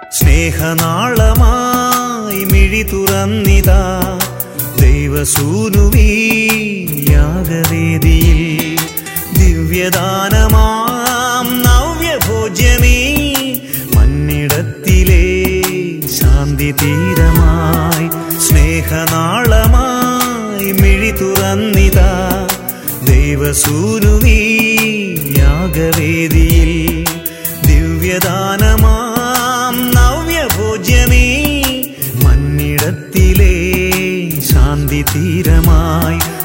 സ്നേഹനാളമായി മിഴി തുറന്നിതാ ദൈവസൂനുവീ യാഗവേദിയിൽ ദിവ്യദാനമാം നവ്യഭോജ്യമേ മന്നിടത്തിലെ ശാന്തി തീരമായി സ്നേഹനാളമായി മിഴി തുറന്നിതാ ദൈവസൂനുവീ യാഗവേദിയിൽ ദിവ്യദാനമാം നവ്യഭോജ്യമേ മന്നിടത്തിലെ ശാന്തി തീരമായി